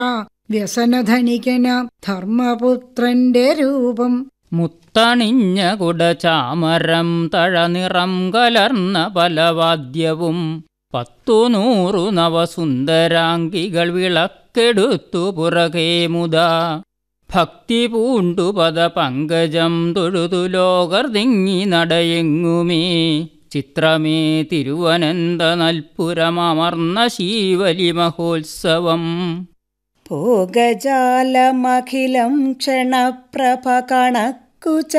വ്യസനധനികനാം ധർമ്മപുത്രന്റെ രൂപം മുത്തണിഞ്ഞ കുടചാമരം തഴനിറം കലർന്ന പലവാദ്യവും പത്തു നൂറു നവസുന്ദരാംഗികൾ വിളക്കെടുത്തു പുറകെ മുതാ ഭക്തി പൂണ്ടു പദ പങ്കജം തൊഴുതു ലോകർ തിങ്ങി നടയെങ്ങുമേ ചിത്രമേ തിരുവനന്ത നൽപുരമർന്ന ശീവലി മഹോത്സവം ഭോഗജാലമഖിലം ക്ഷണപ്രഭ കണക്കു